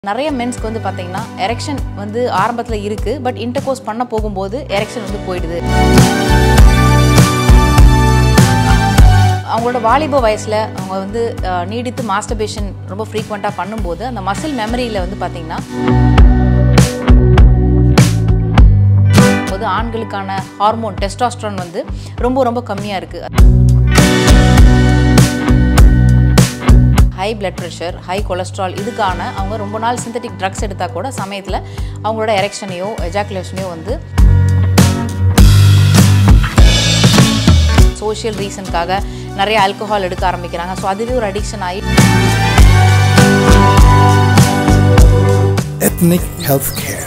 நிறைய மென்ஸ்க்கு வந்து பார்த்தீங்கன்னா எரெக்ஷன் வந்து ஆரம்பத்தில் இருக்குது பட் இன்டர்கோர்ஸ் பண்ண போகும்போது எரெக்ஷன் வந்து போயிடுது அவங்களோட வாலிப வயசில் அவங்க வந்து அஹ், நீடித்து மாஸ்டர்பேஷன் ரொம்ப ஃப்ரீக்வெண்ட்டாக பண்ணும்போது அந்த மசில் மெமரியில் வந்து பார்த்தீங்கன்னா போது ஆண்களுக்கான ஹார்மோன் டெஸ்டாஸ்ட்ரான் வந்து ரொம்ப ரொம்ப கம்மியாக இருக்குது high blood pressure high cholesterol இதுக்கான அவங்க ரொம்ப நாள் சிந்தட்டிக் ட்ரக்ஸ் எடுத்தால் கூட சமயத்தில் அவங்களோட எரெக்ஷனையோ எஜாக்குலேஷனையோ வந்து சோஷியல் ரீசனுக்காக நிறைய ஆல்கஹால் எடுக்க ஆரம்பிக்கிறாங்க ஸோ அதுவே ஒரு அடிக்ஷன் ஆகி Ethnic Healthcare.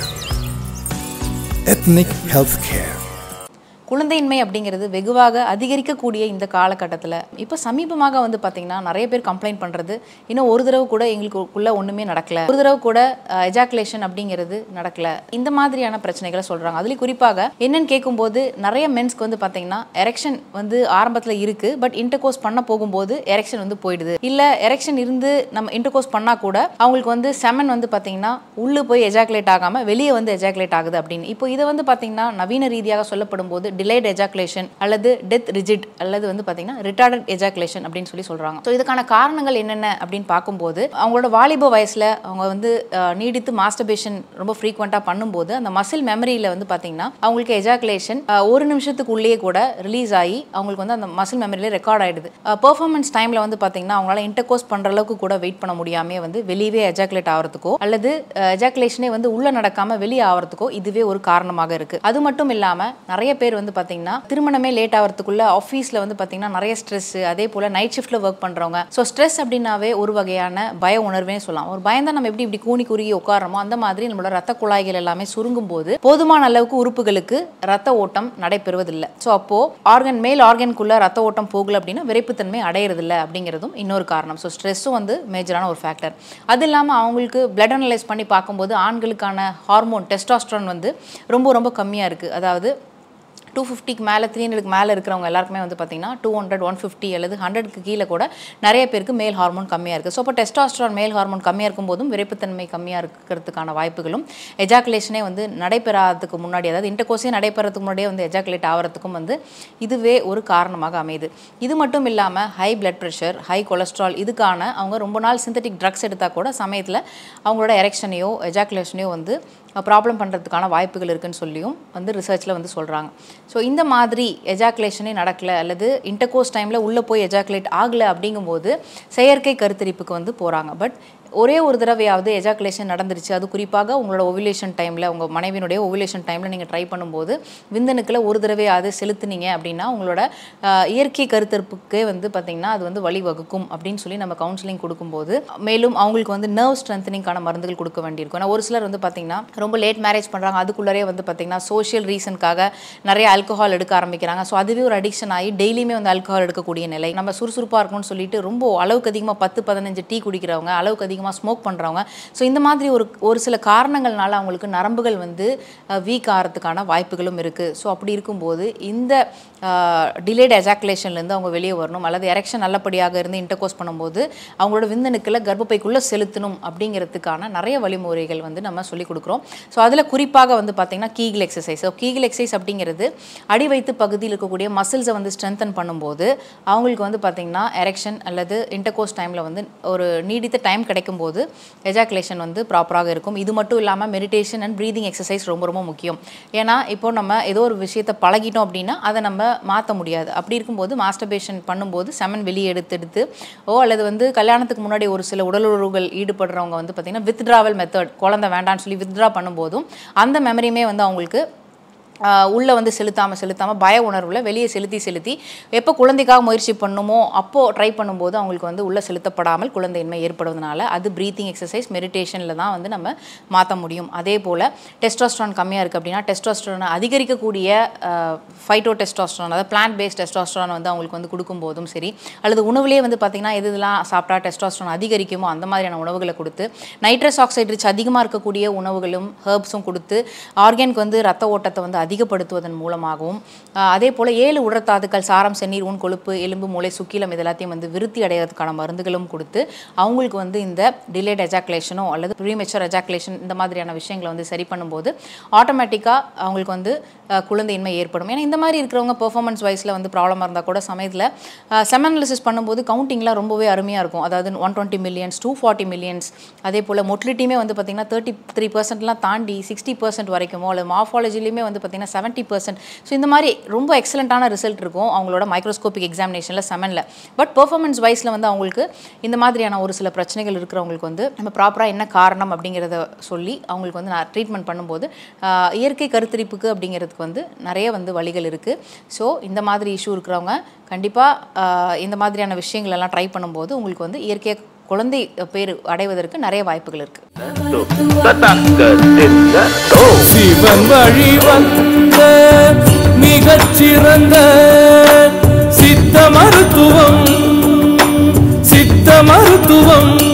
Ethnic Healthcare. குழந்தையின்மை அப்படிங்கிறது வெகுவாக அதிகரிக்கக்கூடிய இந்த காலகட்டத்தில் இப்போ சமீபமாக வந்து பார்த்திங்கன்னா நிறைய பேர் கம்ப்ளைண்ட் பண்ணுறது இன்னும் ஒரு தடவை கூட எங்களுக்குள்ள ஒன்றுமே நடக்கல ஒரு தடவை கூட எஜாக்குலேஷன் அப்படிங்கிறது நடக்கல இந்த மாதிரியான பிரச்சனைகளை சொல்கிறாங்க அதுலேயும் குறிப்பாக என்னன்னு கேட்கும்போது நிறைய மென்ஸ்க்கு வந்து பார்த்தீங்கன்னா எரெக்ஷன் வந்து ஆரம்பத்தில் இருக்குது பட் இன்டர்கோர்ஸ் பண்ண போகும்போது எரெக்ஷன் வந்து போயிடுது இல்லை எரெக்ஷன் இருந்து நம்ம இன்டர்கோர்ஸ் பண்ணால் கூட அவங்களுக்கு வந்து செமன் வந்து பார்த்தீங்கன்னா உள்ளே போய் எஜாக்குலேட் ஆகாமல் வெளியே வந்து எஜாக்குலேட் ஆகுது அப்படின்னு இப்போ இதை வந்து பார்த்தீங்கன்னா நவீன ரீதியாக சொல்லப்படும் போது டிலேட் எஜாக்குலேஷன் அல்லது டெத் ரிஜிட் அல்லது வந்து பார்த்தீங்கன்னா ரிட்டார்டட் எஜாக்குலேஷன் அப்படின்னு சொல்லி சொல்கிறாங்க ஸோ இதுக்கான காரணங்கள் என்னென்ன அப்படின்னு பார்க்கும்போது அவங்களோட வாலிப வயசில் அவங்க வந்து அஹ், நீடித்து மாஸ்டர்பேஷன் ரொம்ப ஃப்ரீக்வெண்ட்டாக பண்ணும்போது அந்த மசில் மெமரியில் வந்து பார்த்தீங்கன்னா அவங்களுக்கு எஜாக்குலேஷன் ஒரு நிமிஷத்துக்கு உள்ளேயே கூட ரிலீஸ் ஆகி அவங்களுக்கு வந்து அந்த மசில் மெமரியில ரெக்கார்ட் ஆயிடுது பெர்ஃபார்மன்ஸ் டைமில் வந்து பார்த்தீங்கன்னா அவங்களால இன்டர்கோர்ஸ் பண்ணுற அளவுக்கு கூட வெயிட் பண்ண முடியாமே வந்து வெளியவே எஜாக்குலேட் ஆகிறதுக்கோ அல்லது எஜாக்குலேஷனே வந்து உள்ள நடக்காம வெளியே ஆகிறதுக்கோ இதுவே ஒரு காரணமாக இருக்கு அது மட்டும் இல்லாமல் நிறைய பேர் வந்து பார்த்தீங்கன்னா திருமணமே லேட் ஆகிறதுக்குள்ள ஆஃபீஸில் வந்து பார்த்தீங்கன்னா நிறைய ஸ்ட்ரெஸ் அதே போல் நைட் ஷிஃப்ட்டில் ஒர்க் பண்ணுறவங்க ஸோ ஸ்ட்ரெஸ் அப்படின்னாவே ஒரு வகையான பய உணர்வே சொல்லலாம் ஒரு பயந்தா நம்ம எப்படி இப்படி கூனி குறுகி உட்காரமோ அந்த மாதிரி நம்மளோட ரத்த குழாய்கள் எல்லாமே சுருங்கும் போது போதுமான அளவுக்கு உறுப்புகளுக்கு ரத்த ஓட்டம் நடைபெறுவதில்லை ஸோ அப்போ ஆர்கன் மேல் ஆர்கனுக்குள்ள ரத்த ஓட்டம் போகல அப்படின்னா விரைப்புத்தன்மை அடையிறதில்ல அப்படிங்கிறதும் இன்னொரு காரணம் ஸோ ஸ்ட்ரெஸ்ஸும் வந்து மேஜரான ஒரு ஃபேக்டர் அது இல்லாமல் அவங்களுக்கு பிளட் அனலைஸ் பண்ணி பார்க்கும்போது ஆண்களுக்கான ஹார்மோன் டெஸ்டாஸ்ட்ரான் வந்து ரொம்ப ரொம்ப கம்மியாக இருக்குது அதாவது டூ ஃபிஃப்டிக்கு மேலே த்ரீ ஹண்ட்ரடுக்கு மேலே இருக்கிறவங்க எல்லாருக்குமே வந்து பார்த்தீங்கன்னா டூ ஹண்ட்ரட் ஒன் ஃபிஃப்டி அல்லது ஹண்ட்ரட்க்கு கீழே கூட நிறைய பேருக்கு மேல் ஹார்மோன் கம்மியாக இருக்குது ஸோ அப்போ டெஸ்டாஸ்ட்ரான் மேல் ஹார்மோன் கம்மியாக இருக்கும்போதும் விரைப்புத்தன்மை கம்மியாக இருக்கிறதுக்கான வாய்ப்புகளும் எஜாக்குலேஷனே வந்து நடைபெறாததுக்கு முன்னாடி அதாவது இன்டர்கோர்ஸே நடைபெறதுக்கு முன்னாடியே வந்து எஜாக்குலேட் ஆகிறதுக்கும் வந்து இதுவே ஒரு காரணமாக அமையுது இது மட்டும் இல்லாமல் high blood pressure high cholesterol இதுக்கான அவங்க ரொம்ப நாள் சிந்தட்டிக் ட்ரக்ஸ் எடுத்தால் கூட சமயத்தில் அவங்களோட எரெக்ஷனையோ எஜாக்குலேஷனையோ வந்து ப்ராப்ளம் பண்ணுறதுக்கான வாய்ப்புகள் இருக்குன்னு சொல்லியும் வந்து ரிசர்ச்சில் வந்து சொல்கிறாங்க ஸோ இந்த மாதிரி எஜாக்குலேஷனே நடக்கலை அல்லது இன்டர்கோர்ஸ் டைமில் உள்ளே போய் எஜாக்குலேட் ஆகலை அப்படிங்கும்போது செயற்கை கருத்தரிப்புக்கு வந்து போகிறாங்க பட் ஒரே ஒரு தடவையாவது எஜாக்குலேஷன் நடந்துருச்சு அது குறிப்பாக உங்களோட ஓவிலேஷன் டைமில் உங்கள் மனைவியினுடைய ஓவிலேஷன் டைமில் நீங்கள் ட்ரை பண்ணும்போது விந்தணுக்களை ஒரு தடவையாவது செலுத்துனீங்க அப்படின்னா உங்களோட ஆஹ், இயற்கை கருத்தரிப்புக்கே வந்து பார்த்திங்கன்னா அது வந்து வழிவகுக்கும் அப்படின்னு சொல்லி நம்ம கவுன்சிலிங் கொடுக்கும்போது மேலும் அவங்களுக்கு வந்து நர்வ் ஸ்ட்ரென்தனிங்கான மருந்துகள் கொடுக்க வேண்டியிருக்கும் ஏன்னா ஒரு சிலர் வந்து பார்த்திங்கன்னா ரொம்ப லேட் மேரேஜ் பண்ணுறாங்க அதுக்குள்ளரே வந்து பார்த்திங்கன்னா சோஷியல் ரீசனுக்காக நிறைய ஆல்கஹால் எடுக்க ஆரம்பிக்கிறாங்க ஸோ அதுவே ஒரு அடிக்ஷன் ஆகி டெய்லியுமே வந்து ஆல்கஹால் எடுக்கக்கூடிய நிலை நம்ம சுறுசுறுப்பாக இருக்கணும்னு சொல்லிட்டு ரொம்ப அளவுக்கு அதிகமாக பத்து பதினஞ்சு டீ குடிக்கிறவங்க அளவுக்கு அதிகமாக ஸ்மோக் பண்ணுறவங்க ஸோ இந்த மாதிரி ஒரு ஒரு சில காரணங்கள்னால அவங்களுக்கு நரம்புகள் வந்து வீக் ஆகிறதுக்கான வாய்ப்புகளும் இருக்குது ஸோ அப்படி இருக்கும்போது இந்த டிலேட் எஜாக்குலேஷன்லேருந்து அவங்க வெளியே வரணும் அல்லது எரெக்ஷன் நல்லபடியாக இருந்து இன்டர்கோர்ஸ் பண்ணும்போது அவங்களோட விந்தணுக்களை கர்ப்பப்பைக்குள்ளே செலுத்தணும் அப்படிங்கிறதுக்கான நிறைய வழிமுறைகள் வந்து நம்ம சொல்லிக் கொடுக்குறோம் ஸோ அதில் குறிப்பாக வந்து பார்த்திங்கன்னா Kegel exercise so Kegel exercise அப்படிங்கிறது அடி வயிற்று பகுதியில் இருக்கக்கூடிய மசில்ஸை வந்து ஸ்ட்ரென்தன் பண்ணும்போது அவங்களுக்கு வந்து பார்த்திங்கன்னா எரெக்ஷன் அல்லது இன்டர்கோர்ஸ் டைமில் வந்து ஒரு நீடித்த டைம் கிடைக்கும்போது எஜாக்குலேஷன் வந்து ப்ராப்பராக இருக்கும் இது மட்டும் இல்லாமல் மெடிடேஷன் அண்ட் ப்ரீதிங் எக்ஸசைஸ் ரொம்ப ரொம்ப முக்கியம் ஏன்னா இப்போ நம்ம ஏதோ ஒரு விஷயத்தை பழகிட்டோம் அப்படின்னா அதை நம்ம மாற்ற முடியாது அப்படி இருக்கும்போது மாஸ்டர்பேஷன் பண்ணும்போது செமன் வெளியே எடுத்து எடுத்து ஓ அல்லது வந்து கல்யாணத்துக்கு முன்னாடி ஒரு சில உடல் உறவுகள் ஈடுபடுறவங்க வந்து பார்த்திங்கன்னா வித்ட்ராவல் மெத்தட் குழந்தை வேண்டாம்னு சொல்லி வித்ட்ரா பண்ணும்போதும் அந்த மெமரியுமே வந்து அவங்களுக்கு ஆஹ் உள்ள வந்து செலுத்தாமல் செலுத்தாமல் பய உணர்வில் வெளியே செலுத்தி செலுத்தி எப்போ குழந்தைக்காக முயற்சி பண்ணுமோ அப்போது ட்ரை பண்ணும்போது அவங்களுக்கு வந்து உள்ளே செலுத்தப்படாமல் குழந்தையின்மை ஏற்படுவதனால அது ப்ரீத்திங் எக்ஸசைஸ் மெடிடேஷனில் தான் வந்து நம்ம மாற்ற முடியும் அதே போல் டெஸ்டாஸ்ட்ரான் கம்மியாக இருக்குது அப்படின்னா டெஸ்டாஸ்ட்ரானை அதிகரிக்கக்கூடிய ஃபைட்டோ டெஸ்டாஸ்ட்ரான் அதாவது பிளான்ட் பேஸ்ட் டெஸ்டாஸ்ட்ரான் வந்து அவங்களுக்கு வந்து கொடுக்கும்போதும் சரி அல்லது உணவுலேயே வந்து பார்த்திங்கன்னா எது இதெல்லாம் சாப்பிட்டா டெஸ்டாஸ்ட்ரான் அதிகரிக்குமோ அந்த மாதிரியான உணவுகளை கொடுத்து நைட்ரஸ் ஆக்சைடு ரிச் அதிகமாக இருக்கக்கூடிய உணவுகளும் ஹெர்ப்ஸும் கொடுத்து ஆர்கானுக்கு வந்து ரத்த ஓட்டத்தை வந்து அதிகப்படுத்துவதன் மூலமாகவும் ஆஹ் அதே போல் ஏழு உடற்தாதுக்கள் சாரம் செந்நீர் ஊன் கொழுப்பு எலும்பு மூளை சுக்கிலம் இது எல்லாத்தையும் வந்து விருத்தி அடைகிறதுக்கான மருந்துகளும் கொடுத்து அவங்களுக்கு வந்து இந்த டிலேட் எஜாக்குலேஷனோ அல்லது ப்ரீமெச்சர் எஜாக்குலேஷன் இந்த மாதிரியான விஷயங்களை வந்து சரி பண்ணும்போது ஆட்டோமேட்டிக்காக அவங்களுக்கு வந்து ஆஹ் குழந்தையின்மை ஏற்படும் ஏன்னா இந்த மாதிரி இருக்கிறவங்க பெர்ஃபார்மன்ஸ் வைஸில் வந்து ப்ராப்ளமாக இருந்தால் கூட சமயத்தில் செமனலிசிஸ் பண்ணும்போது கவுண்டிங்லாம் ரொம்பவே அருமையாக இருக்கும் அதாவது one twenty millions to forty millions அதே போல் மொட்டிலிட்டியுமே வந்து பார்த்திங்கன்னா தேர்ட்டி த்ரீ பர்சன்ட்லாம் தாண்டி சிக்ஸ்டி பர்சன்ட் வரைக்குமோ அல்லது மார்ஃபாலஜிலையுமே வந்து பார்த்திங்கன்னா செவன்ட்டி பர்சன்ட் ஸோ இந்த மாதிரி ரொம்ப எக்ஸலண்ட்டான ரிசல்ட் இருக்கும் அவங்களோட மைக்ரோஸ்கோபிக் எக்ஸாமினேஷனில் செமனில் பட் பெர்ஃபார்மன்ஸ் வைஸில் வந்து அவங்களுக்கு இந்த மாதிரியான ஒரு சில பிரச்சனைகள் இருக்கிறவங்களுக்கு வந்து நம்ம ப்ராப்பராக என்ன காரணம் அப்படிங்கிறத சொல்லி அவங்களுக்கு வந்து நான் ட்ரீட்மெண்ட் பண்ணும்போது ஆஹ், இயற்கை கருத்தரிப்புக்கு அப்படிங்கிறதுக்கு வந்து நிறைய வந்து வழிகள் இருக்குது ஸோ இந்த மாதிரி இஷ்யூ இருக்கிறவங்க கண்டிப்பாக இந்த மாதிரியான விஷயங்கள் எல்லாம் ட்ரை பண்ணும்போது உங்களுக்கு வந்து இயற்கையாக குழந்தை பேர் அடைவதற்கு நிறைய வாய்ப்புகள் இருக்குது சிவன் வழி வந்த மிகச்சிறந்த சித்த மருத்துவம் சித்த மருத்துவம்